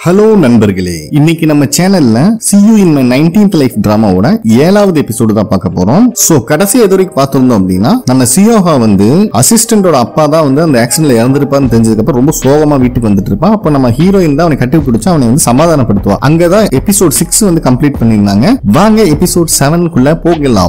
hello நண்பர்களே இன்னைக்கு நம்ம சேனல்ல see you in my nineteenth life டிராமாவோட ஏழாவது எபிசோடு தான் பார்க்க போறோம் சோ கடைசி எது வரைக்கும் பார்த்திருந்தோம் அப்படின்னா நம்ம சியோஹா வந்து அசிஸ்டண்டோட அப்பா தான் வந்து அந்த ஆக்சிடென்ட்ல இறந்திருப்பான்னு தெரிஞ்சதுக்கு அப்புறம் ரொம்ப சோகமா வீட்டுக்கு வந்துட்டு இருப்பான் அப்ப நம்ம ஹீரோயின் தான் அவனை கட்டி பிடிச்சு அவனை வந்து சமாதானப்படுத்துவா அங்கதான் எபிசோட் சிக்ஸ் வந்து கம்ப்ளீட் பண்ணியிருந்தாங்க வாங்க எபிசோட் செவனுக்குள்ள போகலாம்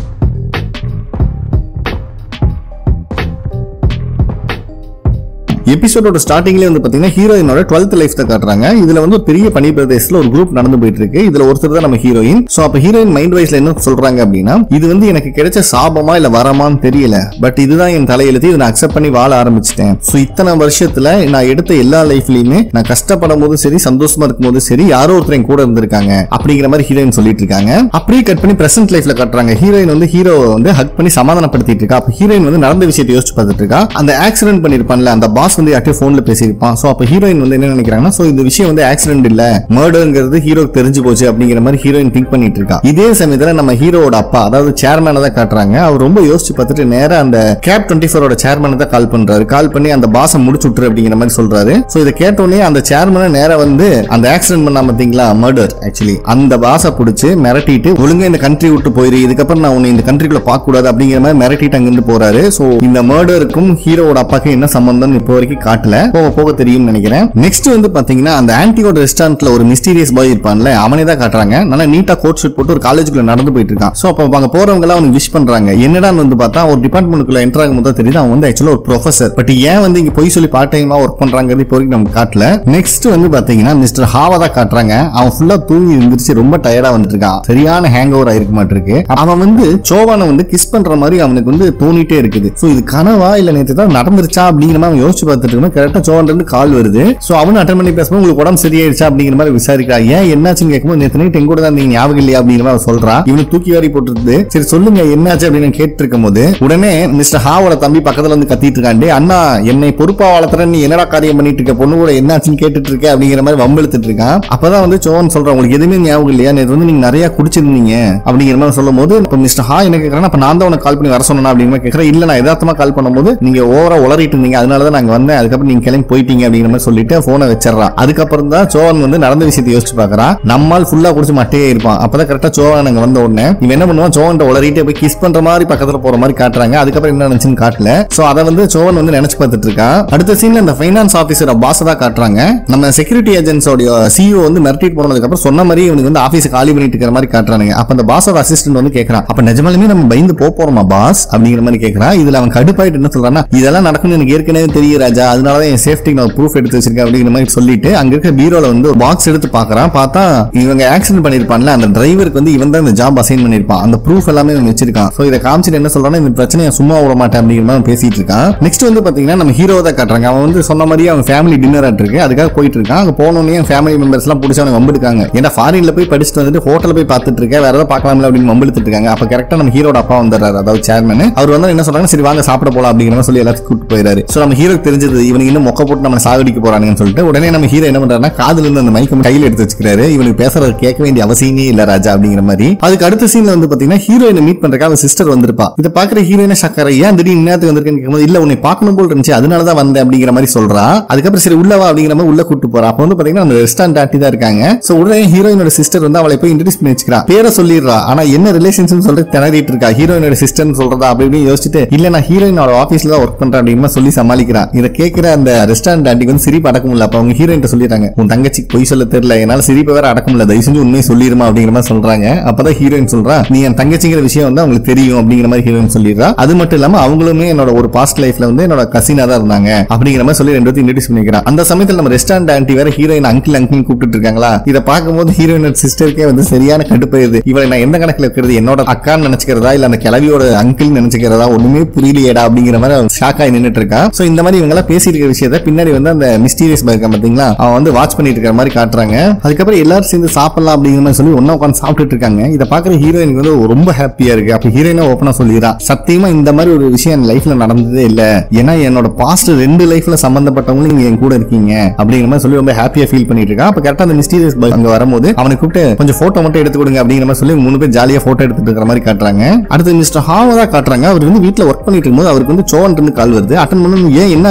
எபிசோடோட ஸ்டார்டிங்லேயே வந்து பாத்தீங்கன்னா ஹீரோயினோட டுவெல்த் லைஃப் தான் காட்டுறாங்க இதுல வந்து ஒரு பெரிய பனி பிரதேசத்துல ஒரு குரூப் நடந்து போயிட்டு இருக்கு இதுல ஒருத்தர் தான் நம்ம ஹீரோயின் சோ அப்ப ஹீரோயின் மைண்ட் வைஸ்ல என்ன சொல்றாங்க அப்படின்னா இது வந்து எனக்கு கிடைச்ச சாபமா இல்ல வரமான்னு தெரியல பட் இதுதான் என் தலையெழுத்து இதை நான் அக்செப்ட் பண்ணி வாழ ஆரம்பிச்சிட்டேன் சோ இத்தனை வருஷத்துல நான் எடுத்த எல்லா லைஃப்லயுமே நான் கஷ்டப்படும் போது சரி சந்தோஷமா இருக்கும் போது சரி யாரோ ஒருத்தர் என் கூட இருந்திருக்காங்க அப்படிங்கிற மாதிரி ஹீரோயின் சொல்லிட்டு இருக்காங்க அப்படியே கட் பண்ணி பிரசன்ட் லைஃப்ல காட்டுறாங்க ஹீரோயின் வந்து ஹீரோ வந்து ஹக் பண்ணி சமாதானப்படுத்திட்டு இருக்கா அப்ப ஹீரோயின் வந்து நடந்த விஷயத்தை யோசிச்சு பார்த்துட்டு இருக்கா அந்த ஆக்சிடென்ட் பண்ணிருப்பான்ல அந்த பாஸ் வந்து யார்ட்டையும் போன்ல பேசியிருப்பான் சோ அப்ப ஹீரோயின் வந்து என்ன நினைக்கிறாங்கன்னா சோ இந்த விஷயம் வந்து ஆக்சிடென்ட் இல்ல மர்டர்ங்கிறது ஹீரோக்கு தெரிஞ்சு போச்சு அப்படிங்கிற மாதிரி ஹீரோயின் திங்க் பண்ணிட்டு இருக்கா இதே சமயத்துல நம்ம ஹீரோவோட அப்பா அதாவது சேர்மேனை தான் காட்டுறாங்க அவர் ரொம்ப யோசிச்சு பார்த்துட்டு நேரா அந்த கேப் டுவெண்ட்டி ஃபோரோட சேர்மனை தான் கால் பண்றாரு கால் பண்ணி அந்த பாஸை முடிச்சு விட்டுரு அப்படிங்கிற மாதிரி சொல்றாரு சோ இதை கேட்டோடனே அந்த சேர்மனை நேரா வந்து அந்த ஆக்சிடென்ட் பண்ணா பாத்தீங்களா மர்டர் ஆக்சுவலி அந்த பாஸை பிடிச்சு மிரட்டிட்டு ஒழுங்கா இந்த கண்ட்ரி விட்டு போயிரு இதுக்கப்புறம் நான் உன்னை இந்த கண்ட்ரிக்குள்ள பார்க்க கூடாது அப்படிங்கிற மாதிரி மிரட்டிட்டு அங்கிருந்து போறாரு சோ இந்த மர்டருக்கும் ஹீரோவோட அப்பாக்கு என்ன சம்பந்தம் இப்போ வரைக்கும் காட்டல போக போக தெரியும் நினைக்கிறேன் நெக்ஸ்ட் வந்து பாத்தீங்கன்னா அந்த ஆன்டிகோட ரெஸ்டாரண்ட்ல ஒரு மிஸ்டீரியஸ் பாய் இருப்பான்ல அவனே தான் காட்டுறாங்க நல்லா நீட்டா கோட் ஷூட் போட்டு ஒரு காலேஜுக்குள்ள நடந்து போயிட்டு இருக்கான் சோ அப்ப அங்க போறவங்க எல்லாம் அவனுக்கு விஷ் பண்றாங்க என்னடான்னு வந்து பார்த்தா ஒரு டிபார்ட்மெண்ட்டுக்குள்ள என்டர் ஆகும் போது தெரியுது அவன் வந்து ஆக்சுவலா ஒரு ப்ரொஃபசர் பட் ஏன் வந்து இங்க பொய் சொல்லி பார்ட் டைமா ஒர்க் பண்றாங்கிறது இப்போ வரைக்கும் நமக்கு காட்டல நெக்ஸ்ட் வந்து பாத்தீங்கன்னா மிஸ்டர் ஹாவா தான் காட்டுறாங்க அவன் ஃபுல்லா தூங்கி இருந்துச்சு ரொம்ப டயர்டா வந்துட்டு இருக்கான் சரியான ஹேங் ஓவர் ஆயிருக்க மாட்டிருக்கு அவன் வந்து சோவானை வந்து கிஸ் பண்ற மாதிரி அவனுக்கு வந்து தோணிட்டே இருக்குது சோ இது கனவா இல்ல நேத்து தான் நடந்துருச்சா அப்படிங்கிற மாதிரி அவன் யோசிச்சு பார்த்துட்டு இருக்கணும் கரெக்டா சோவன் இருந்து கால் வருது சோ அவனு அட்டன் பண்ணி பேசும்போது உங்களுக்கு உடம்பு சரியாயிருச்சா அப்படிங்கிற மாதிரி விசாரிக்கிறா ஏன் என்னாச்சுன்னு கேட்கும்போது நேத்து நைட் எங்க கூட தான் நீங்க ஞாபகம் இல்லையா அப்படிங்கிற மாதிரி அவன் சொல்றான் இவனுக்கு தூக்கி வாரி போட்டுருது சரி சொல்லுங்க என்னாச்சு அப்படின்னு கேட்டு இருக்கும் போது உடனே மிஸ்டர் ஹாவோட தம்பி பக்கத்துல வந்து கத்திட்டு இருக்கான் "டேய் அண்ணா என்னை பொறுப்பா வளர்த்துற நீ என்னடா காரியம் பண்ணிட்டு இருக்க பொண்ணு கூட என்னாச்சுன்னு கேட்டுட்டு இருக்க அப்படிங்கிற மாதிரி வம்பெழுத்துட்டு இருக்கான் அப்பதான் வந்து சோவன் சொல்றான் உங்களுக்கு எதுவுமே ஞாபகம் இல்லையா நேற்று வந்து நீங்க நிறைய குடிச்சிருந்தீங்க அப்படிங்கிற மாதிரி சொல்லும் போது இப்ப மிஸ்டர் ஹா என்ன கேக்குறாங்க அப்ப நான் தான் உனக்கு கால் பண்ணி வர சொன்னா அப்படிங்கிற மாதிரி கேக்குறேன் இல்ல நான் யதார்த்தமா கால் பண்ணும்போது நீங்க ஓவரா உளறிட்டு இருந்தீங்க அதனால தான் நாங்க வந்தேன் அதுக்கப்புறம் நீங்க கிளம்பி போயிட்டீங்க அப்படிங்கிற மாதிரி சொல்லிட்டு போனை வச்சிடறான் அதுக்கப்புறம் தான் சோவன் வந்து நடந்த விஷயத்தை யோசிச்சு பாக்குறான் நம்மால் ஃபுல்லா குடிச்சு மட்டையே இருப்பான் அப்பதான் கரெக்டா சோவன் அங்க வந்த உடனே இவன் என்ன பண்ணுவான் சோவன் உளறிட்டே போய் கிஸ் பண்ற மாதிரி பக்கத்துல போற மாதிரி காட்டுறாங்க அதுக்கப்புறம் என்ன நினைச்சுன்னு காட்டல சோ அதை வந்து சோவன் வந்து நினைச்சு பார்த்துட்டு இருக்கான் அடுத்த சீன்ல இந்த ஃபைனான்ஸ் ஆபீசர் பாஸ் தான் காட்டுறாங்க நம்ம செக்யூரிட்டி ஏஜென்ட்ஸோட சிஇஓ வந்து மிரட்டிட்டு போனதுக்கு அப்புறம் சொன்ன மாதிரி இவனுக்கு வந்து ஆபீஸ் காலி பண்ணிட்டு இருக்கிற மாதிரி காட்டுறானுங்க அப்ப அந்த பாஸோட அசிஸ்டன்ட் வந்து கேக்குறான் அப்ப நிஜமாலுமே நம்ம பயந்து போக போறோமா பாஸ் அப்படிங்கிற மாதிரி கேக்குறான் இதுல அவன் கடுப்பாயிட்டு என்ன சொல்றான்னா இதெல்லாம் நடக்கும்னு எனக்கு ஏற்கனவே தெரியும் ராஜா அதனாலதான் என் சேஃப்டிக்கு நான் ப்ரூஃப் எடுத்து வச்சிருக்கேன் அப்படிங்கிற மாதிரி சொல்லிட்டு அங்க இருக்க பீரோல வந்து ஒரு பாக்ஸ் எடுத்து பாக்குறான் பார்த்தா இவங்க ஆக்சிடென்ட் பண்ணிருப்பான்ல அந்த டிரைவருக்கு வந்து இவன் தான் இந்த ஜாப் அசைன் பண்ணிருப்பான் அந்த ப்ரூஃப் எல்லாமே இவன் வச்சிருக்கான் சோ இதை காமிச்சிட்டு என்ன சொல்றான்னா இந்த பிரச்சனையை சும்மா விட மாட்டேன் அப்படிங்கிற மாதிரி அவன் பேசிட்டு இருக்கான் நெக்ஸ்ட் வந்து பாத்தீங்கன்னா நம்ம ஹீரோ தான் காட்டுறாங்க அவன் வந்து சொன்ன மாதிரியே அவன் ஃபேமிலி டின்னர் ஆட் இருக்கு அதுக்காக போயிட்டு இருக்கான் அங்க போனோடனே ஃபேமிலி மெம்பர்ஸ் எல்லாம் பிடிச்சி அவனை வம்பிடுக்காங்க ஏன்னா ஃபாரின்ல போய் படிச்சுட்டு வந்துட்டு ஹோட்டல்ல போய் பார்த்துட்டு இருக்கேன் வேற ஏதாவது பார்க்கலாம்ல அப்படின்னு வம்பிடுத்துட்டு இருக்காங்க அப்ப கரெக்டா நம்ம ஹீரோட அப்பா வந்துடுறாரு அதாவது சேர்மன் அவர் வந்து என்ன சொல்றாங்க சரி வாங்க சாப்பிட போலாம் அப்படிங்கிற மாதிரி சொல்லி எல்லாத்தையும் கூட்டு போயிடாரு சோ நம்ம ஹீரோக்கு தெரிஞ்சது இவனுக்கு இன்னும் மொக்க போட்டு நம்ம சாகடிக்க போறானுங்கன்னு சொல்லிட்டு உடனே நம்ம ஹீரோ என்ன பண்றாருன்னா காதுல இருந்து அந்த மைக்கம் கையில எடுத்து வச்சுக்கிறாரு இவனுக்கு பேசுறது கேட்க வேண்டிய அவசியமே இல்ல ராஜா அப்படிங்கிற மாதிரி அதுக்கு அடுத்த சீன்ல வந்து பாத்தீங்கன்னா ஹீரோயினை மீட் பண்றதுக்கு அவன் சிஸ்டர் வந்திருப்பா இதை பாக்குற ஹீரோயினை சக்கர ஏன் திடீர்னு நேரத்துக்கு வந்திருக்கேன்னு கேட்கும்போது இல்ல உன்னை பார்க்கணும் போல் இருந்துச்சு அதனால தான் வந்தேன் அப்படிங்கிற மாதிரி சொல்றா அதுக்கப்புறம் சரி உள்ளவா அப்படிங்கிற மாதிரி உள்ள கூட்டு போறா அப்ப வந்து பாத்தீங்கன்னா அந்த ரெஸ்டாரண்ட் ஆட்டி தான் இருக்காங்க சோ உடனே ஹீரோயினோட சிஸ்டர் வந்து அவளை போய் இன்ட்ரடியூஸ் பண்ணி வச்சுக்கிறா பேரை சொல்லிடுறா ஆனா என்ன ரிலேஷன்ஸ் சொல்லிட்டு திணறிட்டு இருக்கா ஹீரோயினோட சிஸ்டர் சொல்றதா அப்படி இப்படின்னு யோசிச்சுட்டு இல்ல நான் ஹீரோயினோட ஆபீஸ்ல தான் ஒர்க் பண்றேன் அப்படிங்கிற மாதிரி சொல்லி சமாளிக்கிறான் இதை கேட்கிற அந்த ரெஸ்டாரண்ட் ஆண்டிக்கு வந்து சிரிப்பு அடக்க முடியல அப்ப அவங்க ஹீரோயின் சொல்லிடுறாங்க உன் தங்கச்சிக்கு பொய் சொல்ல தெரியல என்னால சிரிப்பு வேற அடக்க முடியல தயவு செஞ்சு உண்மையை சொல்லிருமா அப்படிங்கிற மாதிரி சொல்றாங்க அப்பதான் ஹீரோயின் சொல்றா நீ என் தங்கச்சிங்கிற விஷயம் வந்து அவங்களுக்கு தெரியும் அப்படிங்கிற மாதிரி ஹீரோயின் சொல்லிடுறா அது மட்டும் இல்லாம அவங்களுமே என்னோட ஒரு பாஸ்ட் லைஃப்ல வந்து என்னோட கசினா தான் இருந்தாங்க அப்படிங்கிற மாதிரி சொல்லி ரெண்டு பேரும் இன்ட்ரடியூஸ் பண்ணிக்கிறான் அந்த சமயத்துல நம்ம ரெஸ்டாரண்ட் ஆண்டி வேற ஹீரோயின் அங்கிள் அங்கிள் கூப்பிட்டு இருக்காங்களா இதை பார்க்கும்போது ஹீரோயின் சிஸ்டருக்கே வந்து சரியான கடுப்பாயிருது இவளை நான் எந்த கணக்குல இருக்கிறது என்னோட அக்கான்னு நினைச்சுக்கிறதா இல்ல அந்த கிளவியோட அங்கிள் நினைச்சுக்கிறதா ஒண்ணுமே புரியலையேடா அப்படிங்கிற மாதிரி ஷாக் ஆகி நின்னுட்டு இருக்கா சோ இந்த மாதிரி இவங்க எல்லாம் பேசிட்டு இருக்க விஷயத்த பின்னாடி வந்து அந்த மிஸ்டீரியஸ் இருக்கான் பாத்தீங்களா அவன் வந்து வாட்ச் பண்ணிட்டு இருக்கிற மாதிரி காட்டுறாங்க அதுக்கப்புறம் எல்லாரும் சேர்ந்து சாப்பிடலாம் அப்படிங்கிற மாதிரி சொல்லி ஒன்னா உட்காந்து சாப்பிட்டுட்டு இருக்காங்க இதை பாக்குற ஹீரோயினுக்கு வந்து ரொம்ப ஹாப்பியா இருக்கு அப்ப ஹீரோயினா ஓப்பனா சொல்லிடுறா சத்தியமா இந்த மாதிரி ஒரு விஷயம் என் லைஃப்ல நடந்ததே இல்ல ஏன்னா என்னோட பாஸ்ட் ரெண்டு லைஃப்ல சம்பந்தப்பட்டவங்களும் நீங்க என் கூட இருக்கீங்க அப்படிங்கிற மாதிரி சொல்லி ரொம்ப ஹாப்பியா ஃபீல் பண்ணிட்டு இருக்கா அப்ப கரெக்டா அந்த மிஸ்டீரியஸ் அங்க வரும்போது அவனை கூப்பிட்டு கொஞ்சம் போட்டோ மட்டும் எடுத்து கொடுங்க அப்படிங்கிற மாதிரி சொல்லி மூணு பேர் ஜாலியா போட்டோ எடுத்துட்டு இருக்கிற மாதிரி காட்டுறாங்க அடுத்து மிஸ்டர் ஹாவா தான் காட்டுறாங்க அவர் வந்து வீட்டுல ஒர்க் பண்ணிட்டு இருக்கும்போது அவருக்கு வந்து சோவன் இருந்து கால் வருது அட்டன் பண்ணணும் ஏன் என்னாச்சு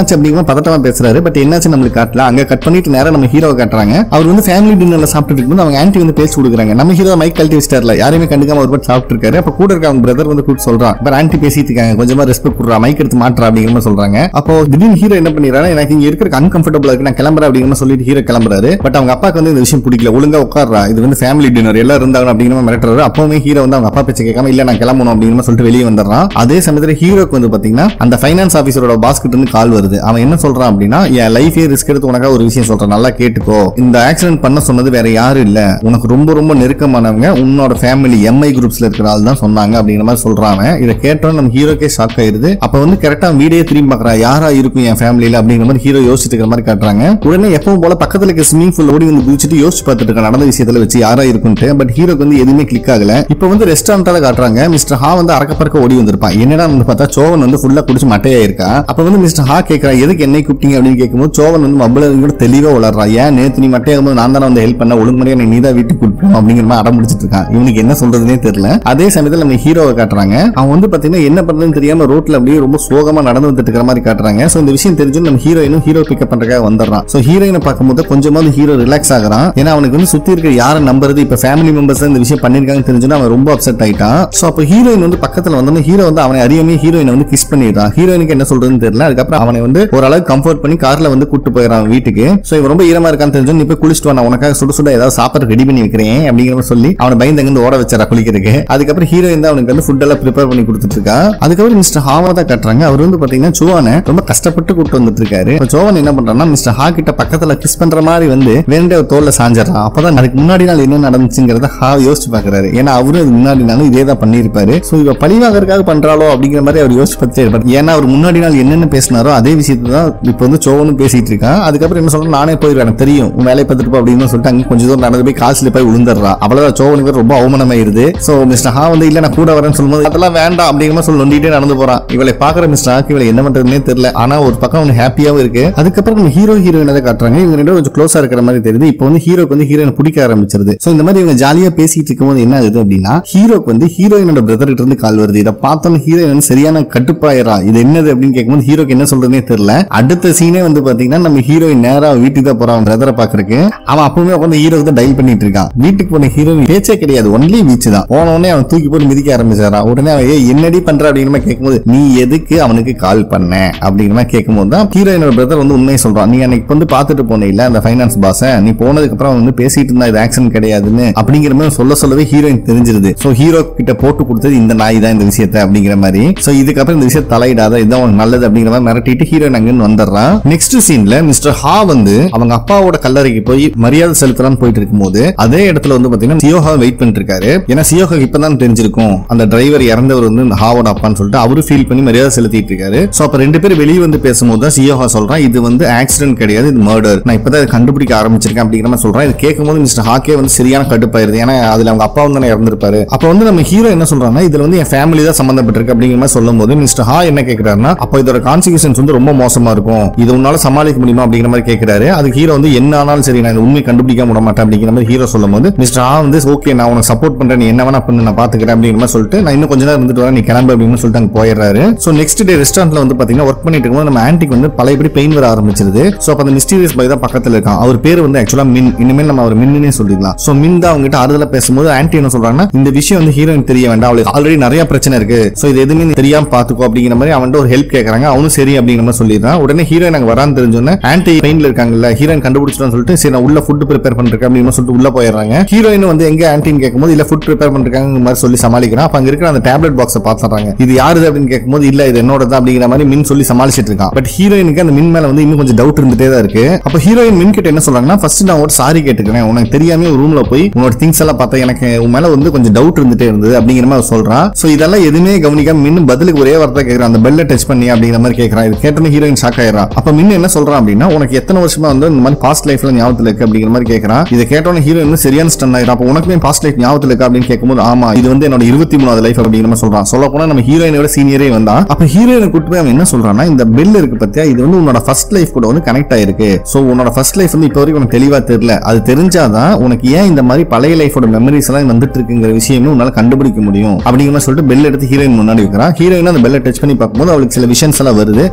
என்னாச்சு அப்படிங்கிற பதட்டமா பேசுறாரு பட் என்னாச்சு நம்மளுக்கு காட்டல அங்க கட் பண்ணிட்டு நேரம் நம்ம ஹீரோ காட்டுறாங்க அவர் வந்து ஃபேமிலி டின்னர்ல சாப்பிட்டு இருக்கும்போது அவங்க ஆன்ட்டி வந்து பேசி கொடுக்குறாங்க நம்ம ஹீரோ மைக் கழட்டி வச்சிட்டார்ல யாரையுமே கண்டுக்காம ஒரு பாட்டு சாப்பிட்டு இருக்காரு அப்ப கூட இருக்க அவங்க பிரதர் வந்து கூப்பிட்டு சொல்றான் பட் ஆன்ட்டி பேசிட்டு இருக்காங்க கொஞ்சமா ரெஸ்பெக்ட் கொடுறா மைக் எடுத்து மாட்டுறா அப்படிங்கிற மாதிரி சொல்றாங்க அப்போ திடீர்னு ஹீரோ என்ன பண்ணிடுறாரு எனக்கு இங்க இருக்கிற அன்கம்ஃபர்டபுளா இருக்கு நான் கிளம்புறேன் அப்படிங்கிற மாதிரி சொல்லிட்டு ஹீரோ கிளம்புறாரு பட் அவங்க அப்பாக்கு வந்து இந்த விஷயம் பிடிக்கல ஒழுங்கா உட்கார்றா இது வந்து ஃபேமிலி டின்னர் எல்லாரும் இருந்தாங்க அப்படிங்கிற மாதிரி மிரட்டுறாரு அப்பவுமே ஹீரோ வந்து அவங்க அப்பா பேச்ச கேட்காம இல்ல நான் கிளம்பணும் அப்படிங்கிற மாதிரி சொல்லிட்டு வெளியே வந்துடுறான் அதே சமயத்துல ஹீரோக்கு வந்து பாத்தீங்கன்னா அந்த ஃபைனான்ஸ் ஆபீசரோட பாஸ் கிட்ட இருந்து கால் வருது அவன் என்ன சொல்றான் அப்படின்னா என் லைஃபே ரிஸ்க் எடுத்து உனக்காக ஒரு விஷயம் சொல்றேன் நல்லா கேட்டுக்கோ இந்த ஆக்சிடென்ட் பண்ண சொன்னது வேற யாரும் இல்ல உனக்கு ரொம்ப ரொம்ப நெருக்கமானவங்க உன்னோட ஃபேமிலி எம்ஐ குரூப்ஸ்ல இருக்கிற ஆள் தான் சொன்னாங்க அப்படிங்கிற மாதிரி சொல்றாங்க இதை கேட்டோம் நம்ம ஹீரோக்கே ஷாக் ஆயிருது அப்ப வந்து கரெக்டா வீடியோ திரும்பி பாக்குறா யாரா இருக்கும் என் ஃபேமிலியில அப்படிங்கிற மாதிரி ஹீரோ யோசிச்சுட்டு இருக்கிற மாதிரி காட்டுறாங்க உடனே எப்பவும் போல பக்கத்துல இருக்க ஸ்விமிங் பூல் ஓடி வந்து குதிச்சுட்டு யோசிச்சு பார்த்துட்டு இருக்க நடந்த விஷயத்துல வச்சு யாரா இருக்குன்ட்டு பட் ஹீரோக்கு வந்து எதுவுமே கிளிக் ஆகல இப்போ வந்து ரெஸ்டாரண்டால காட்டுறாங்க மிஸ்டர் ஹா வந்து அறக்க பறக்க ஓடி வந்திருப்பான் என்னடா வந்து பார்த்தா சோவன் வந்து ஃபுல்லா குடிச்சு மட்டையா இருக்கா அப்ப வந்து மிஸ்டர் ஹா கேட்கறா எதுக்கு என்னை கூப்பிட்டீங்க அப்படின்னு கேட்கும்போது சோவன் வந்து மబ్బள கூட தெளிவா வளர்றா ஏன் நேத்து நீ மட்டையாகும் போது நான் தானே வந்து ஹெல்ப் பண்ண ஒழுங்குமுறையா நீ நீதான் வீட்டுக்கு கூப்பிட்டு அப்படிங்கிற மாதிரி அடம் முடிச்சிட்டு இருக்கான் இவனுக்கு என்ன சொல்றதுனே தெரியல அதே சமயத்துல நம்ம ஹீரோவை காட்டுறாங்க அவன் வந்து பாத்தீங்கன்னா என்ன பண்றதுன்னு தெரியாம ரோட்ல அப்படியே ரொம்ப சோகமா நடந்து வந்துட்டு இருக்கிற மாதிரி காட்டுறாங்க சோ இந்த விஷயம் தெரிஞ்சு நம்ம ஹீரோயினும் ஹீரோ பிக்கப் பண்றதுக்காக வந்துடுறான் சோ ஹீரோயினை பார்க்கும்போது கொஞ்சமாவது ஹீரோ ரிலாக்ஸ் ஆகுறான் ஏன்னா அவனுக்கு வந்து சுத்தி இருக்க யாரை நம்புறது இப்ப ஃபேமிலி மெம்பர்ஸ் இந்த விஷயம் பண்ணிருக்காங்க தெரிஞ்சுன்னா அவன் ரொம்ப அப்செட் ஆயிட்டான் சோ அப்போ ஹீரோயின் வந்து பக்கத்துல வந்தோம் ஹீரோ வந்து அவனை அறியாமே ஹீரோயினை வந்து கிஸ் பண்ணிடுறான் ஹீரோயினுக்கு என்ன சொல்றதுன்னு தெரியல அதுக்கப்புறம் அவனை வந்து ஓரளவு கம்ஃபர்ட் பண்ணி கார்ல வந்து கூட்டு போயிடறான் வீட்டுக்கு சோ இவன் ரொம்ப ஈரமா இருக்கான்னு தெரிஞ்சு நீ போய் குளிச்சுட்டு வா, நான் உனக்காக சுட சுட ஏதாவது சாப்பாடு ரெடி பண்ணி வைக்கிறேன் அப்படிங்கிற மாதிரி சொல்லி அவனை பயந்து அங்கிருந்து ஓட வச்சாரா குளிக்கிறதுக்கு அதுக்கப்புறம் ஹீரோயின் தான் அவனுக்கு வந்து ஃபுட் எல்லாம் ப்ரிப்பேர் பண்ணி கொடுத்துட்டு இருக்கா அதுக்கப்புறம் மிஸ்டர் ஹாவா தான் கட்டுறாங்க அவர் வந்து பாத்தீங்கன்னா சுவானை ரொம்ப கஷ்டப்பட்டு கூட்டு வந்துட்டு இருக்காரு இப்ப சோவன் என்ன பண்றான்னா மிஸ்டர் ஹா கிட்ட பக்கத்துல கிஸ் பண்ற மாதிரி வந்து வேண்டே ஒரு தோல்ல சாஞ்சிடறான் அப்பதான் அதுக்கு முன்னாடி நாள் என்ன நடந்துச்சுங்கிறத ஹா யோசிச்சு பாக்குறாரு ஏன்னா அவரும் இதுக்கு முன்னாடி நாளும் இதே தான் பண்ணியிருப்பாரு சோ இவ பழிவாகறதுக்காக பண்றாளோ அப்படிங்கிற மாதிரி அவர் யோசிச்சு பார்த்துட்டே இருப்பாரு ஏன்னா அவர் முன்னாடி நாள் என்னென்ன பேசினாரோ அதே விஷயத்தை தான் இப்போ வந்து சோவனும் பேசிட்டு இருக்கான் அதுக்கப்புறம் என்ன சொல்றேன் நானே போயிருவேன் எனக்கு தெரியும் உன் வேலையை பார்த்துட்டு போ அப்படின்னு சொல்லிட்டு அங்க கொஞ்சம் தூரம் நடந்து போய் காசுல போய் விழுந்துடுறான் அவ்வளவுதான் சோவனுக்கு ரொம்ப அவமானமாயிருது சோ மிஸ்டர் ஹா வந்து இல்ல நான் கூட வரேன்னு சொல்லும்போது அதெல்லாம் வேண்டாம் அப்படிங்கிற மாதிரி சொல்லி நொண்டிட்டே நடந்து போறான் இவளை பாக்குற மிஸ்டர் ஹாக்கு இவளை என்ன பண்றதுன்னே தெரியல ஆனா ஒரு பக்கம் அவனுக்கு ஹாப்பியாவும் இருக்கு அதுக்கப்புறம் நம்ம ஹீரோ ஹீரோயின் தான் காட்டுறாங்க இவங்க ரெண்டும் கொஞ்சம் க்ளோஸா இருக்கிற மாதிரி தெரியுது இப்போ வந்து ஹீரோக்கு வந்து ஹீரோயின் பிடிக்க ஆரம்பிச்சிருது சோ இந்த மாதிரி இவங்க ஜாலியா பேசிட்டு இருக்கும்போது என்ன ஆகுது அப்படின்னா ஹீரோக்கு வந்து ஹீரோயினோட பிரதர் கிட்ட இருந்து கால் வருது இதை பார்த்தோன்னு ஹீரோயின் வந்து சரியான கட்டுப்பாயிரா இது என்னது அப்படின்னு கேட்கும்போது ஹீரோக்கு என்ன சொல்றதுனே தெரியல அடுத்த சீனே வந்து பாத்தீங்கன்னா நம்ம ஹீரோயின் நேரா வீட்டுக்கு தான் போறான் பிரதரை பாக்குறதுக்கு அவன் அப்பவுமே உட்காந்து ஹீரோக்கு தான் டைல் பண்ணிட்டு இருக்கான் வீட்டுக்கு போன ஹீரோயின் பேச்சே கிடையாது ஒன்லி வீச்சு தான் போன உடனே அவன் தூக்கி போட்டு மிதிக்க ஆரம்பிச்சாரான் உடனே அவன் ஏய் என்னடி பண்ற அப்படிங்கிற மாதிரி கேட்கும்போது நீ எதுக்கு அவனுக்கு கால் பண்ண அப்படிங்கிற மாதிரி கேட்கும்போது தான் ஹீரோயினோட பிரதர் வந்து உண்மையை சொல்றான் நீ அன்னைக்கு வந்து பார்த்துட்டு போனே இல்ல அந்த ஃபைனான்ஸ் பாஸ நீ போனதுக்கு அப்புறம் அவன் வந்து பேசிட்டு இருந்தா இது ஆக்சன் கிடையாதுன்னு அப்படிங்கிற மாதிரி சொல்ல சொல்லவே ஹீரோயின் தெரிஞ்சிருது சோ ஹீரோ கிட்ட போட்டு கொடுத்தது இந்த நாய் தான் இந்த விஷயத்த அப்படிங்கிற மாதிரி சோ இதுக்கப்புறம் இந்த விஷயம் தலையிடாத இதுதான் உனக்கு நல்லது அப்படிங்கிற மாதிரி மிரட்டிட்டு ஹீரோயின் அங்கிருந்து வந்துடுறான் நெக்ஸ்ட் சீன்ல மிஸ்டர் ஹா வந்து அவங்க அப்பாவோட கல்லறைக்கு போய் மரியாதை செலுத்தலாம்னு போயிட்டு இருக்கும்போது அதே இடத்துல வந்து பாத்தீங்கன்னா சியோஹா வெயிட் பண்ணிட்டு இருக்காரு ஏன்னா சியோஹா இப்பதான் தெரிஞ்சிருக்கும் அந்த டிரைவர் இறந்தவர் வந்து இந்த ஹாவோட அப்பான்னு சொல்லிட்டு அவரு ஃபீல் பண்ணி மரியாதை செலுத்திட்டு இருக்காரு சோ அப்ப ரெண்டு பேரும் வெளியே வந்து பேசும்போது தான் சியோஹா சொல்றான் இது வந்து ஆக்சிடென்ட் கிடையாது இது மர்டர் நான் இப்பதான் இதை கண்டுபிடிக்க ஆரம்பிச்சிருக்கேன் அப்படிங்கிற மாதிரி சொல்றான் இது கேட்கும்போது மிஸ்டர் ஹாக்கே வந்து சரியான கடுப்பாயிருது ஏன்னா அதுல அவங்க அப்பா வந்து இறந்திருப்பாரு அப்ப வந்து நம்ம ஹீரோ என்ன சொல்றாங்கன்னா இதுல வந்து என் ஃபேமிலி தான் சம்பந்தப்பட்டிருக்கு அப்படிங்கிற மாதிரி சொல்லும் போது மிஸ்டர் ஹா என்ன கேட்கிறாருன்னா அப்ப இதோட கான்சிக்வன்ஸ் வந்து ரொம்ப மோசமா இருக்கும் இது உன்னால சமாளிக்க முடியுமா அப்படிங்கிற மாதிரி கேட்கிறாரு அதுக்கு ஹீரோ வந்து என்ன ஆனாலும் சரி நான் இந்த உண்மை கண்டுபிடிக்க விட மாட்டேன் அப்படிங்கிற மாதிரி ஹீரோ சொல்லும் போது மிஸ்டர் ஹா வந்து ஓகே நான் உனக்கு சப்போர்ட் பண்றேன் நீ என்ன வேணா பண்ணு நான் பாத்துக்கிறேன் அப்படிங்கிற மாதிரி சொல்லிட்டு நான் இன்னும் கொஞ்ச நேரம் இருந்துட்டு வரேன் நீ கிளம்பு அப்படின்னு சொல்லிட்டு அங்க போயிடுறாரு சோ நெக்ஸ்ட் டே ரெஸ்டாரண்ட்ல வந்து பாத்தீங்கன்னா ஒர்க் பண்ணிட்டு இருக்கும்போது நம்ம ஆன்டிக்கு வந்து பழையபடி பெயின் வர ஆரம்பிச்சிருது சோ அப்ப அந்த மிஸ்டீரியஸ் பாய் தான் பக்கத்துல இருக்கான் அவர் பேர் வந்து ஆக்சுவலா மின் இனிமேல் நம்ம அவர் மின்னே சொல்லிடலாம் சோ மின் தான் அவங்க கிட்ட ஆறுதலா பேசும்போது ஆன்டி என்ன சொல்றாங்கன்னா இந்த விஷயம் வந்து ஹீரோயின் தெரிய வேண்டாம் அவளுக்கு ஆல்ரெடி நிறைய பிரச்சனை இருக்கு சோ இது எதுவுமே நீ தெரியாம பாத்துக்கோ அப்படிங்கிற மாதிரி அவன்கிட்ட ஒரு ஹெல்ப் கேக்குறாங்க அவனும் சரி அப்படிங்கிற மாதிரி சொல்லிடுறான் உடனே ஹீரோயின் அங்க வரான்னு தெரிஞ்சோன்னே ஆன்டி பெயின்ல இருக்காங்கல்ல ஹீரோயின் கண்டுபிடிச்சிட்டோம்னு சொல்லிட்டு சரி நான் உள்ள ஃபுட் ப்ரிப்பேர் பண்ணிருக்கேன் அப்படின்னு சொல்லிட்டு உள்ள போயிடுறாங்க ஹீரோயின் வந்து எங்க ஆன்டின்னு கேட்கும்போது இல்ல ஃபுட் ப்ரிப்பேர் பண்ணிருக்காங்க மாதிரி சொல்லி சமாளிக்கிறான் அப்ப அங்க இருக்கிற அந்த டேப்லெட் பாக்ஸை பாத்துறாங்க இது யாருது அப்படின்னு கேட்கும்போது இல்ல இது என்னோட தான் அப்படிங்கிற மாதிரி மின் சொல்லி சமாளிச்சிட்டு இருக்கான் பட் ஹீரோயினுக்கு அந்த மின் மேல வந்து இன்னும் கொஞ்சம் டவுட் இருந்துட்டே தான் இருக்கு அப்ப ஹீரோயின் மின் கிட்ட என்ன சொல்றாங்கன்னா ஃபர்ஸ்ட் நான் ஒரு சாரி கேட்டுக்கிறேன் உனக்கு தெரியாம ஒரு ரூம்ல போய் உன்னோட திங்ஸ் எல்லாம் பார்த்தா எனக்கு உன் மேல வந்து கொஞ்சம் டவுட் இருந்துட்டே இருந்தது அப்படிங்கிற மாதிரி அவ சொல்றான் சோ இதெல்லாம் எதுவுமே கவனிக்காம மின் பதிலுக்கு ஒரே வார்த்தை கேட்கறான் அந்த பெல்ல டச் பண்ணி அப்படிங்கிற மாதிரி கேட்கறான் இது கேட்டோன்னு ஹீரோயின் ஷாக் ஆயிடுறான் அப்ப மின் என்ன சொல்றான் அப்படின்னா உனக்கு எத்தனை வருஷமா வந்து இந்த மாதிரி பாஸ்ட் லைஃப்ல ஞாபகத்துல இருக்கு அப்படிங்கிற மாதிரி கேட்கறான் இதை கேட்டோன்னு ஹீரோயின் சரியான ஸ்டன் ஆயிரும் அப்ப உனக்குமே பாஸ்ட் லைஃப் ஞாபகத்துல இருக்கா அப்படின்னு கேட்கும்போது ஆமா இது வந்து என்னோட இருபத்தி மூணாவது லைஃப் அப்படிங்கிற மாதிரி சொல்றான் சொல்ல போனா நம்ம ஹீரோயினோட சீனியரே வந்தான் அப்ப ஹீரோயினை கூட்டு போய் அவன் என்ன சொல்றான்னா இந்த பெல் இருக்கு பத்தியா இது வந்து உன்னோட ஃபர்ஸ்ட் லைஃப் கூட வந்து கனெக்ட் ஆயிருக்கு சோ உன்னோட ஃபர்ஸ்ட் லைஃப் வந்து இப்போ வரைக்கும் உனக்கு தெளிவா தெரியல அது தெரிஞ்சாதான் உனக்கு ஏன் இந்த மாதிரி பழைய லைஃபோட மெமரிஸ் எல்லாம் வந்துட்டு இருக்குங்கிற விஷயமே உன்னால கண்டுபிடிக்க முடியும் அப்படிங்கிற மாதிரி சொல்லிட்டு பெல் எடுத்து ஹீரோயின் முன்னாடி வைக்கிறான் ஹீரோயின் அந்த பெல்லை டச் பண்ணி பார்க்கும்போது அவளுக்கு சில விஷன்ஸ் எல்லாம் வருது ஒரு துணி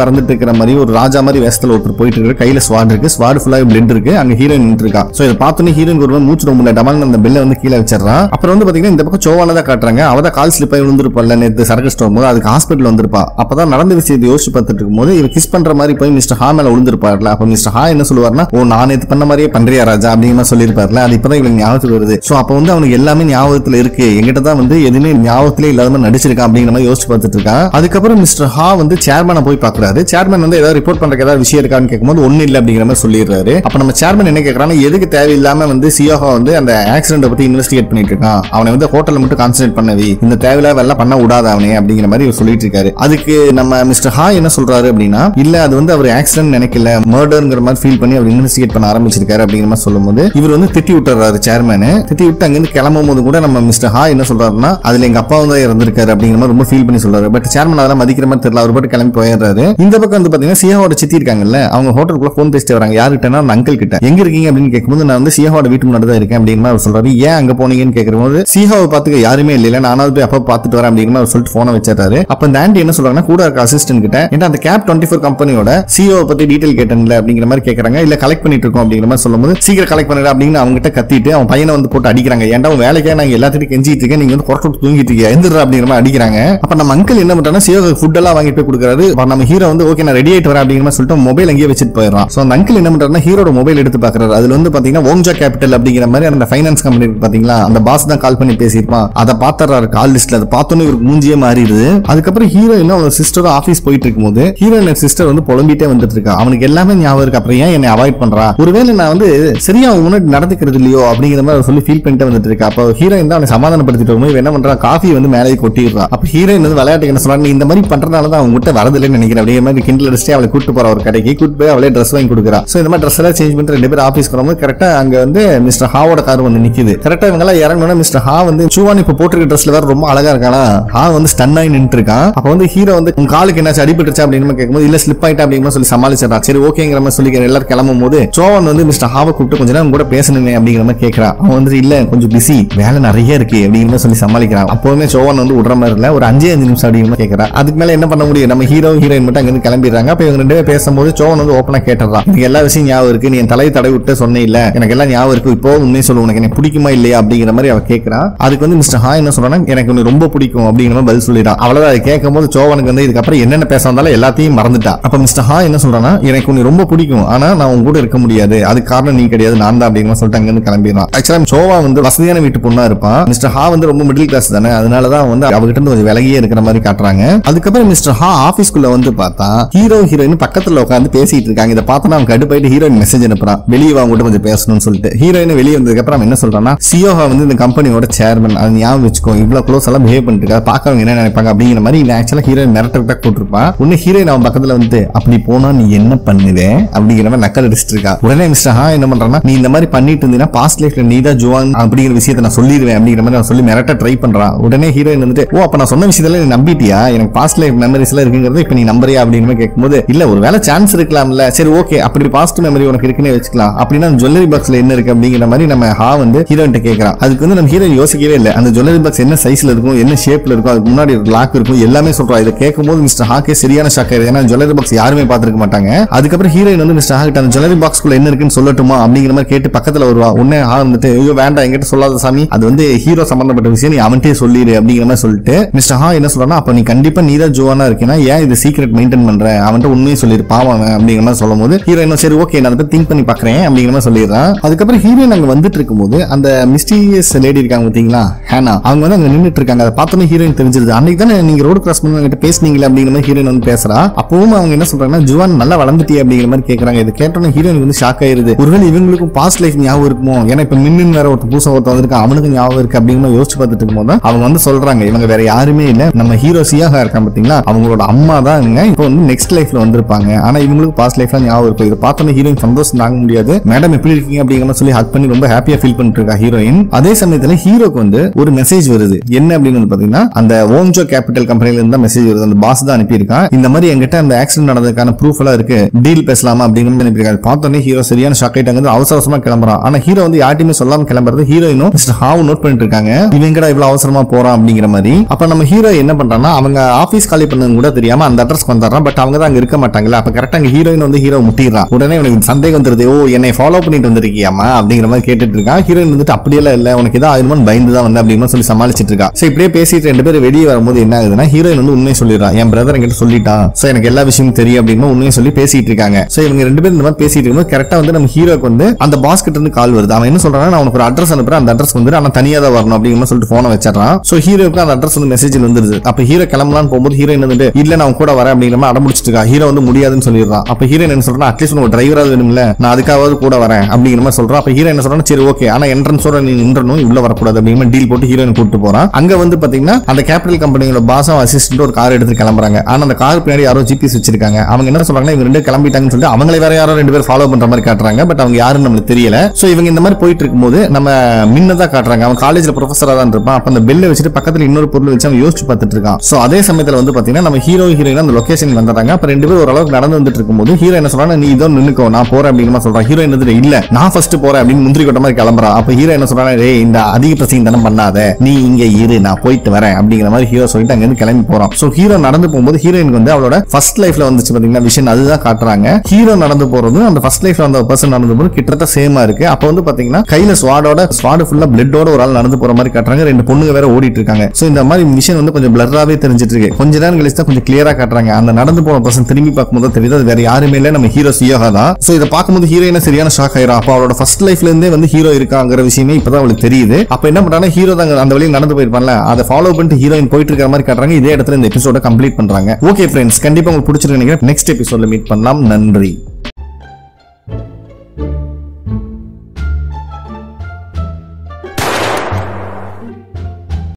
பறந்துட்டு இருக்கிற மாதிரி ஒரு ராஜா மாதிரி வேஷத்துல ஒருத்தர் போயிட்டு இருக்கு கையில ஸ்வாட் இருக்கு ஸ்வாட் ஃபுல்லா பிளட் இருக்கு அங்க ஹீரோயின் நின்று இருக்கா சோ இதை பார்த்தோன்னே ஹீரோயின் ஒரு மாதிரி மூச்சு ரொம்ப டமால் அந்த பெல்ல வந்து கீழே வச்சிடறான் அப்புறம் வந்து பாத்தீங்கன்னா இந்த பக்கம் சோவான தான் காட்டுறாங்க அவ தான் கால் ஸ்லிப் ஆகி விழுந்திருப்பாள் நேற்று சரக்கு ஸ்டோர் போது அதுக்கு ஹாஸ்பிட்டல் வந்திருப்பா அப்பதான் நடந்த விஷயத்தை யோசிச்சு பார்த்துட்டு இருக்கும்போது இவ கிஸ் பண்ற மாதிரி போய் மிஸ்டர் ஹா மேல விழுந்திருப்பார்ல அப்ப மிஸ்டர் ஹா என்ன சொல்லுவார்னா ஓ நான் நேத்து பண்ண மாதிரியே பண்றியா ராஜா அப்படிங்கிற மாதிரி சொல்லியிருப்பார்ல அது இப்பதான் இவங்களுக்கு ஞாபகத்துக்கு வருது சோ அப்ப வந்து அவனுக்கு எல்லாமே ஞாபகத்துல இருக்கு எங்கிட்ட தான் வந்து எதுவுமே ஞாபகத்திலே இல்லாத மாதிரி நடிச்சிருக்கான் அப்படிங்கிற மாதிரி யோசிச்சு பார்த்துட்டு இருக்கான் அதுக்கப்புறம் மிஸ்டர் ஹா வந்து சேர்மனை போய் பாக்குறாரு சேர்மன் வந்து ஏதாவது ரிப்போர்ட் பண்றதுக்கு ஏதாவது விஷயம் இருக்கான்னு கேட்கும்போது ஒண்ணு இல்ல அப்படிங்கிற மாதிரி சொல்லிடுறாரு அப்ப நம்ம சேர்மன் என்ன கேக்குறான்னா எதுக்கு தேவையில்லாம வந்து சியோஹா வந்து அந்த ஆக்சிடென்ட் பத்தி இன்வெஸ்டிகேட் பண்ணிட்டு இருக்கான் அவனை வந்து ஹோட்டல்ல மட்டும் கான்சென்ட்ரேட் பண்ணவி இந்த தேவையில்லாத வேலை பண்ண விடாத அவனே அப்படிங்கிற மாதிரி இவர் சொல்லிட்டு இருக்காரு அதுக்கு நம்ம மிஸ்டர் ஹா என்ன சொல்றாரு அப்படின்னா இல்ல அது வந்து அவர் ஆக்சிடென்ட் நினைக்கல மர்டர்ங்கிற மாதிரி ஃபீல் பண்ணி அவர் இன்வெஸ்டிகேட் பண்ண ஆரம்பிச்சிருக்காரு அப்படிங்கிற மாதிரி சொல்லும்போது இவர் வந்து திட்டி விட்டுறாரு சேர்மேனு திட்டி விட்டு அங்கிருந்து கிளம்பும் போது கூட நம்ம மிஸ்டர் ஹா என்ன சொல்றாருன்னா அதுல எங்க அப்பாவும் தான் இறந்திருக்காரு அப்படிங்கிற மாதிரி ரொம்ப ஃபீல் பண்ணி சொல்றாரு பட் சேர்மன் அதெல்லாம் மதிக்கிற மாதிரி தெரியல அவர் பாட்டு கிளம்பி போயிடுறாரு இந்த பக்கம் வந்து பாத்தீங்கன்னா சியாவோட சித்தி இருக்காங்கல்ல அவங்க ஹோட்டலுக்குள்ள ஃபோன் பேசிட்டு வராங்க யாருக்கிட்டனா அந்த அங்கிள் கிட்ட எங்க இருக்கீங்க அப்படின்னு கேட்கும்போது நான் வந்து சியாவோட வீட்டு முன்னாடி தான் இருக்கேன் அப்படிங்கிற மாதிரி அவர் சொல்றாரு ஏன் அங்க போனீங்கன்னு கேட்கும்போது சியாவை பார்த்துக்க யாருமே இல்ல நானாவது போய் அப்பா பார்த்துட்டு வரேன் அப்படிங்கிற மாதிரி அவர் சொல்லிட்டு போனை வச்சிடறாரு அப்ப இந்த ஆண்டி என்ன சொல்றாங்கன்னா கூட இருக்க அசிஸ்டன்ட் கிட்ட ஏன்னா அந்த கேப் டுவெண்ட்டி ஃபோர் கம்பெனியோட சிஓ பத்தி டீடைல் கேட்டேன்ல அப்படிங்கிற மாதிரி கேட்கறாங்க இல்ல கலெக்ட் பண்ணிட்டு இருக்கோம் அப்படிங்கிற மாதிரி சொல்லும்போது சீக்கிரம் கலெக்ட் பண்ணுற அப்படின்னு அவங்க கிட்ட கத்திட்டு அவன் பையனை வந்து போட்டு அடிக்கிறாங்க ஏன்டா உன் வேலைக்கே நாங்க எல்லாத்தையும் கெஞ்சிட்டு இருக்கேன் நீங்க வந்து குறைச்சு விட்டு தூங்கிட்டு இருக்கீங்க எந்திரா அப்படிங்கிற மாதிரி அடிக்கிறாங்க அப்ப நம்ம அங்கிள் என்ன பண்றாங்கன்னா சிஓ ஃபுட் எல்லாம் வாங்கிட்டு போய் கொடுக்குறாரு அப்ப நம்ம ஹீரோ வந்து ஓகே நான் ரெடி ஆயிட்டு வரேன் அப்படிங்கிற மாதிரி சொல்லிட்டு மொபைல் அங்கேயே வச்சுட்டு போயிடறான் சோ அந்த அங்கிள் என்ன பண்றாருன்னா ஹீரோட மொபைல் எடுத்து பாக்குறாரு அதுல வந்து பாத்தீங்கன்னா ஓம்ஜா கேபிட்டல் அப்படிங்கிற மாதிரி அந்த ஃபைனான்ஸ் கம்பெனி இருக்கு பாத்தீங்களா அந்த பாஸ் தான் கால் பண்ணி பேசியிருப்பான் அதை பாத்துறாரு கால் லிஸ்ட்ல அதை பார்த்தோன்னே இவருக்கு மூஞ்சியே மாறிடுது அதுக்கப்புறம் ஹீரோயின் அவன் சிஸ்டரும் ஆபீஸ் போயிட்டு இருக்கும்போது ஹீரோயின் சிஸ்டர் வந்து புலம்பிட்டே வந்துட்டு இருக்கா அவனுக்கு எல்லாமே ஞாபகம் இருக்கு அப்புறம் ஏன் என்னை அவாய்ட் பண்றா ஒருவேளை நான் வந்து சரியா அவன் முன்னாடி நடந்துக்கிறது இல்லையோ அப்படிங்கிற மாதிரி அவ சொல்லி ஃபீல் பண்ணிட்டு வந்துட்டு இருக்கா அப்போ ஹீரோயின் தான் அவனை சமாதானப்படுத்திட்டு வரும்போது இவன் என்ன பண்றா காஃபி வந்து மேலே கொட்டிடுறான் அப்ப ஹீரோயின் வந்து விளையாட்டுக்கு என்ன சொல்றா நீ இந்த மாதிரி பண்றதுனால தான் அவங்க கிட்ட வரதில்லைன்னு நினைக்கிறேன் அப்படிங்கிற மாதிரி கிண்டல் அடிச்சுட்டு அவளை கூட்டு போற ஒரு கடைக்கு கூட்டு போய் அவளே ட்ரெஸ் வாங்கி கொடுக்குறா சோ இந்த மாதிரி ட்ரெஸ் எல்லாம் சேஞ்ச் பண்ணிட்டு ரெண்டு பேரும் ஆஃபீஸ் வரும்போது கரெக்டா அங்க வந்து மிஸ்டர் ஹாவோட கார் வந்து நிக்குது கரெக்டா இவங்க எல்லாம் இறங்கணும் மிஸ்டர் ஹா வந்து சுவான் இப்ப போட்டிருக்க ட்ரெஸ்ல வேற ரொம்ப அழகா இருக்கானா ஹா வந்து ஸ்டன் ஆகி நின்று இருக்கான் அப்ப வந்து ஹீரோ வந்து உன் காலுக்கு என்னாச்சு அடிபட்டுச்சா அப்படின்னு கேட்கும்போது இல்ல ஸ்லிப் ஆயிட்டா அப்படிங்கிற சொல்லி சமாளிச்சிடறா சரி ஓகேங்கிற மாதிரி சொல்லி எல்லாரும் கிளம்பும் போது சோவன் வந்து மிஸ்டர் ஹாவை கூப்பிட்டு கொஞ்ச நேரம் கூட பேசணுமே அப்படிங்கிற மாதிரி கேட்கறான் அவன் வந்து இல்ல கொஞ்சம் பிஸி வேலை நிறைய இருக்கு அப்படிங்கிற மாதிரி சொல்லி சமாளிக்கிறான் அப்போவுமே சோவன் வந்து விடுற மாதிரி இல்ல ஒரு அஞ்சே அஞ்சு நிமிஷம் அப்படிங்கிற மாதிரி கேட்கறான் அதுக்கு மேல என்ன பண்ண முடியும் நம்ம ஹீரோ ஹீரோயின் மட்டும் அங்கிருந்து கிளம்பிடுறாங்க அப்ப இவங்க ரெண்டு பேரும் பேசும்போது சோவன் வந்து ஓப்பனா கேட்டுறான் எனக்கு எல்லா விஷயம் ஞாபகம் இருக்கு நீ என் தலையை தடவி விட்டு சொன்னே இல்ல எனக்கு எல்லாம் ஞாபகம் இருக்கு இப்போ உண்மையை சொல்லு உனக்கு எனக்கு பிடிக்குமா இல்லையா அப்படிங்கிற மாதிரி அவ கேட்கறான் அதுக்கு வந்து மிஸ்டர் ஹா என்ன சொல்றானா எனக்கு உன்னை ரொம்ப பிடிக்கும் அப்படிங்கிற மாதிரி பதில் சொல்லிடுறான் அவ்வளவுதான் அதை கேட்கும் போது சோவனுக்கு வந்து இதுக்கப்புறம் என்னென்ன பேச வந்தாலும் எல்லாத்தையும் மறந்துட்டா அப்ப மிஸ்டர் ஹா என்ன சொல்றானா எனக்கு உன்னை ரொம்ப பிடிக்கும் ஆனா நான் உன் கூட இருக்க முடியாது அதுக்கு காரணம் நீ கிடையாது நான் தான் அப்படிங்கிற மாதிரி சொல்லிட்டு அங்கிருந்து கிளம்பிடுறான் ஆக்சுவலா சோவா வந்து வசதியான வீட்டு பொண்ணா இருப்பான் மிஸ்டர் ஹா வந்து ரொம்ப மிடில் கிளாஸ் தானே அதனாலதான் வந்து அவகிட்ட இருந்து கொஞ்சம் விலகியே இருக்கிற மாதிரி காட்டுறாங்க அதுக்கப்புறம் மிஸ்டர் ஹா ஆபீஸ்க்குள்ள வந்து பார்த்தா ஹீரோ ஹீரோயின் பக்கத்துல உட்காந்து பேசிட்டு இருக்காங்க இதை பார்த்தா அவன் கடுப்பாயிட்டு ஹீரோயின் மெசேஜ் அனுப்புறான் வெளியே வாங்க கூட கொஞ்சம் பேசணும்னு சொல்லிட்டு ஹீரோயின் வெளியே வந்ததுக்கு அப்புறம் அவன் என்ன சொல்றான்னா சியோஹா வந்து இந்த கம்பெனியோட சேர்மன் அது ஞாபகம் வச்சுக்கோ இவ்வளவு க்ளோஸ் எல்லாம் பிஹேவ் பண்ணிட்டு இருக்கா பாக்கவங்க என்ன நினைப்பாங்க அப்படிங்கிற மாதிரி இந்த ஆக்சுவலா ஹீரோயின் மிரட்ட போட்டிருப்பான் உன்ன ஹீரோயின் அவன் பக்கத்துல வந்து அப்படி போனா நீ என்ன பண்ணுவே அப்படிங்கிற மாதிரி நக்கல் அடிச்சிட்டு இருக்கா உடனே மிஸ்டர் ஹா என்ன பண்றான்னா நீ இந்த மாதிரி பண்ணிட்டு இருந்தீங்கன்னா பாஸ்ட் லைஃப்ல நீ தான் ஜுவான் அப்படிங்கிற விஷயத்தை நான் சொல்லிடுவேன் அப்படிங்கிற மாதிரி அவன் சொல்லி மிரட்ட ட்ரை பண்றான் உடனே ஹீரோயின் வந்துட்டு ஓ அப்ப நான் சொன்ன விஷயத்துல நீ நம்பிட்டியா எனக்கு பாஸ்ட் லைஃப் மெமரிஸ் எல்லாம் இருக்குங்கிறது இப்ப நீ நம்புறியா அப்படின்னு மாதிரி கேட்கும்போது இல்ல ஒரு வேலை சான்ஸ் இருக்கலாம்ல சரி ஓகே அப்படி பாஸ்ட் மெமரி உனக்கு இருக்குன்னு வச்சுக்கலாம் அப்படின்னா ஜுவல்லரி பாக்ஸ்ல என்ன இருக்கு அப்படிங்கிற மாதிரி நம்ம ஹா வந்து ஹீரோயின் கேட்கறான் அதுக்கு வந்து நம்ம ஹீரோயின் யோசிக்கவே இல்லை அந்த ஜுவல்லரி பாக்ஸ் என்ன சைஸ்ல இருக்கும் என்ன ஷேப்ல இருக்கும் அதுக்கு முன்னாடி ஒரு லாக் இருக்கும் எல்லாமே சொல்றா இதை கேட்கும்போது மிஸ்டர் ஹாக்கே சரியான ஷாக் ஆயிடுது ஏன்னா ஜுவல்லரி பாக்ஸ் யாருமே பார்த்திருக்க மாட்டாங்க அதுக்கப்புறம் ஹீரோயின் வந்து மிஸ்டர் ஹாக்கிட்ட அந்த ஜுவல்லரி பாக்ஸ்க்குள்ள என்ன இருக்குன்னு சொல்லட்டுமா அப்படிங்கிற மாதிரி கேட்டு பக்கத்துல வருவா உடனே ஹா வந்துட்டு ஐயோ வேண்டாம் என்கிட்ட சொல்லாத சாமி அது வந்து ஹீரோ சம்பந்தப்பட்ட விஷயம் நீ அவன்கிட்டயே சொல்லிடு அப்படிங்கிற மாதிரி சொல்லிட்டு மிஸ்டர் ஹா என்ன சொல்றான்னா அப்ப நீ கண்டிப்பா நீ தான் ஜுவானா இருக்கீங்கன்னா ஏன் இது சீக்ரெட் மெயின்டைன் பண்ற அவன்கிட்ட உண்மையை சொல்லிடு பாவம் அவன் அப்படிங்கிற மாதிரி சொல்லும் போது ஹீரோயின் சரி ஓகே நான் அதை திங்க் பண்ணி பாக்குறேன் அப்படிங்கிற மாதிரி சொல்லிடுறான் அதுக்கப்புறம் ஹீரோயின் அங்க வந்துட்டு இருக்கும்போது அந்த மிஸ்டீரியஸ் லேடி இருக்காங்க பாத்தீங்களா ஹேனா அவங்க வந்து அங்க நின்னுட்டு இருக்காங்க அதை பார்த்தோன்னே ஹீரோயின் தெரிஞ்சிருது அன்னைக்கு தானே நீங்க ரோடு கிராஸ் பண்ணி என்கிட்ட பேசுனீங்களே அப்படிங்கிற மாதிரி ஹீரோயின் வந்து பேசுறா அப்பவும் அவங்க என்ன சொல்றாங்கன்னா ஜுவான் நல்லா வளர்ந்துட்டே அப்படிங்கிற மாதிரி கேக்குறாங்க இது கேட்டோன்னே ஹீரோயின் வந்து ஷாக் ஆயிருது ஒருவேளை இவங்களுக்கும் பாஸ்ட் லைஃப் ஞாபகம் இருக்குமோ ஏன்னா இப்ப மின்னு வேற ஒருத்தர் புதுசா ஒருத்தர் வந்திருக்கான் அவனுக்கு ஞாபகம் இருக்கு அப்படிங்கிற மாதிரி யோசிச்சு பார்த்துட்டு இருக்கும்போது அவங்க வந்து சொல்றாங்க இவங்க வேற யாருமே இல்ல நம்ம ஹீரோ சியாக இருக்கான் பாத்தீங்களா அவங்களோட அம்மா தான் இவங்க இப்போ வந்து நெக்ஸ்ட் லைஃப்ல வந்திருப்பாங்க ஆனா இவங்களுக்கு பாஸ்ட் லைஃப்ல ஞாபகம் இருக்கும் இது பார்த்தோன்னே ஹீரோயின் சந்தோஷம் தாங்க முடியாது மேடம் எப்படி இருக்கீங்க அப்படிங்கிற மாதிரி சொல்லி ஹக் பண்ணி ரொம்ப ஹாப்பியா ஃபீல் பண்ணிட்டு இருக்கா ஹீரோயின் அதே சமயத்துல ஹீரோக்கு வந்து ஒரு மெசேஜ் வருது என்ன அப்படின்னு வந்து பாத்தீங்கன்னா அந்த ஓம்ஜோ கேபிட்டல் கம்பெனில இருந்து தான் மெசேஜ் வருது அந்த பாஸ் தான் அனுப்பியிருக்கான் இந்த மாதிரி எங்கிட்ட அந்த ஆக்சிடென்ட் நடந்ததுக்கான ப்ரூஃப் எல்லாம் இருக்கு டீல் பேசலாமா அப்படிங்கிற மாதிரி அனுப்பியிருக்காரு பார்த்தோன்னே ஹீரோ சரியான ஷாக் ஆயிட்டாங்க அவசர அவசரமா கிளம்புறான் ஆனா ஹீரோ வந்து யார்ட்டையுமே சொல்லாம கிளம்புறது ஹீரோயினும் மிஸ்டர் ஹாவும் நோட் பண்ணிட்டு இருக்காங்க இவங்கடா இவ்வளவு அவசரமா போறான் அப்படிங்கிற மாதிரி அப்ப நம்ம ஹீரோ என்ன பண்றான்னா அவங்க ஆபீஸ் காலி பண்ணது கூட தெரியாம அந்த அட்ரஸ்க்கு வந்துடுறான் காட்டுறான் பட் அவங்க தான் அங்க இருக்க மாட்டாங்கல்ல அப்ப கரெக்டா அங்க ஹீரோயின் வந்து ஹீரோ முட்டிடுறான் உடனே உனக்கு சந்தேகம் வந்துருது ஓ என்னை ஃபாலோ பண்ணிட்டு வந்திருக்கியாமா அப்படிங்கிற மாதிரி கேட்டுட்டு இருக்கான் ஹீரோயின் வந்துட்டு அப்படியெல்லாம் இல்ல உனக்கு ஏதோ ஆயிரமான் பயந்து தான் வந்து அப்படிங்கிற மாதிரி சொல்லி சமாளிச்சிட்டு இருக்கா சோ இப்படியே பேசிட்டு ரெண்டு பேரும் வெளியே வரும்போது என்ன ஆகுதுன்னா ஹீரோயின் வந்து உண்மையை சொல்லிடுறான் என் பிரதர் என்கிட்ட சொல்லிட்டான் சோ எனக்கு எல்லா விஷயமும் தெரியும் அப்படின்னு உண்மையை சொல்லி பேசிட்டு இருக்காங்க சோ இவங்க ரெண்டு பேரும் இந்த மாதிரி பேசிட்டு இருக்கும்போது கரெக்டா வந்து நம்ம ஹீரோக்கு வந்து அந்த பாஸ் கிட்ட இருந்து கால் வருது அவன் என்ன சொல்றான் நான் உனக்கு ஒரு அட்ரஸ் அனுப்புறேன் அந்த அட்ரஸ் வந்து ஆனா தனியா தான் வரணும் அப்படிங்கிற மாதிரி சொல்லிட்டு போனை வச்சிடறான் சோ ஹீரோக்கு அந்த அட்ரஸ் வந்து மெசேஜ் வந்துருது அப்ப ஹீரோ கிளம்பலான்னு போகும்போது ஹீரோ என்ன வந்துட்டு இல்ல நான் உன் கூட வரேன் அப்படிங்கிற மாதிரி அடம்பிடிச்சிட்டு இருக்கா ஹீரோ வந்து முடியாதுன்னு சொல்லிடுறான் அப்ப ஹீரோ என்ன சொல்றான் அட்லீஸ்ட் உனக்கு டிரைவராக வேணும்ல நான் அதுக்காவது கூட வரேன் அப்படிங்கிற மாதிரி சொல்றான் அப்ப ஹீரோ என்ன சொல்றான் சரி ஓகே ஆனா என்ட்ரன்ஸோட நீ நின்றணும் உள்ள வரக்கூடாது அப்படிங்கிற மாதிரி டீல் போட்டு ஹீரோயின் கூட்டு போறான் அங்க வந்து பாத்தீங்கன்னா அந்த கேபிட்டல் கம்பெனியோட பாசம் அசிஸ்டன்ட் ஒரு கார் எடுத்து கிளம்புறாங்க ஆனா அந்த கார் பின்னாடி யாரோ ஜிபிஎஸ் வச்சிருக்காங்க அவங்க என்ன சொல்றாங்கன்னா இவங்க ரெண்டு கிளம்பிட்டாங்கன்னு சொல்லிட்டு அவங்களே வேற யாரோ ரெண்டு பேர் ஃபாலோ பண்ற மாதிரி காட்டுறாங்க பட் அவங்க யாருன்னு நம்மளுக்கு தெரியல சோ இவங்க இந்த மாதிரி போயிட்டு இருக்கும்போது நம்ம மின்னதா காட்டுறாங்க அவன் காலேஜ்ல ப்ரொஃபஸரா தான் இருப்பான் அப்ப அந்த பெல்ல வச்சுட்டு பக்கத்துல இன்னொரு பொருள் வச்சு அவன் யோசிச்சு பார்த்துட்டு இருக்கான் சோ அதே சமயத்துல வந்து பாத்தீங்கன்னா நம்ம ஹீரோ ஹீரோயின் அந்த லொகேஷன் வந்துடுறாங்க அப்ப ரெண்டு பேரும் ஓரளவுக்கு நடந்து வந்துட்டு இருக்கும்போது ஹீரோ என்ன சொல்றாங்க நீ இதோ நின்னுக்கோ நான் போறேன் அப்படிங்கிற மாதிரி சொல்றான் ஹீரோ என்ன இல்ல நான் ஃபர்ஸ்ட் போறேன் அப்படின்னு முந்திரி கொட்ட மாதிரி கிளம்புறான் அப்ப ஹீரோ என்ன சொல்றாங்க டேய் இந்த அதிக பிரச்சனை தானே பண்ணாத நீ இங்க இரு நான் போயிட்டு வரேன் அப்படிங்கிற மாதிரி ஹீரோ சொல்லிட்டு அங்க இருந்து கிளம்பி போறான் சோ ஹீரோ நடந்து போகும்போது ஹீரோயினுக்கு வந்து அவளோட ஃபர்ஸ்ட் லைஃப்ல வந்துச்சு பாத்தீங்கன்னா விஷன் அதுதான் காட்டுறாங்க ஹீரோ நடந்து போறதும் அந்த ஃபர்ஸ்ட் லைஃப்ல வந்த பர்சன் நடந்து போறது கிட்டத்தட்ட சேமா இருக்கு அப்ப வந்து பாத்தீங்கன்னா கையில ஸ்வாடோட ஸ்வாடு ஃபுல்லா பிளட்டோட ஒரு ஆள் நடந்து போற மாதிரி காட்டுறாங்க ரெண்டு பொண்ணுங்க வேற ஓடிட்டு இருக்காங்க சோ இந்த மாதிரி விஷன் வந்து கொஞ்சம் பிளராவே தெரிஞ்சிட்டு இருக்கு கொஞ்ச நேரம் கழிச்சு தான் கொஞ்சம் கிளியரா காட்டுறாங்க அந்த நடந்து போன பர்சன் திரும்பி பார்க்கும்போது தான் தெரியுது அது வேற யாருமே இல்ல நம்ம ஹீரோ சியோகா தான் சோ இதை பார்க்கும்போது ஹீரோயினா சரியான ஷாக் ஆயிரும் அப்ப அவளோட ஃபர்ஸ்ட் லைஃப்ல இருந்தே வந்து ஹீரோ இருக்காங்கிற விஷயமே இப்பதான் அவளுக்கு தெரியுது அப்ப என்ன பண்றாங்க ஹீரோ தான் அந்த வழியில் நடந்து போயிருப்பான்ல அதை ஃபாலோ பண்ணிட்டு ஹீரோயின் போயிட்டு இருக்கிற மாதிரி காட்டுறாங்க இதே இடத்துல இந்த எபிசோட கம்ப்ளீட் பண்றாங்க ஓகே ஃப்ரெண்ட்ஸ் கண்டிப்பா உங்களுக்கு பிடிச்சிருக்கு நினைக்கிறேன் நெக்ஸ்ட் எபிசோட்ல மீட் பண்ணலாம் நன்றி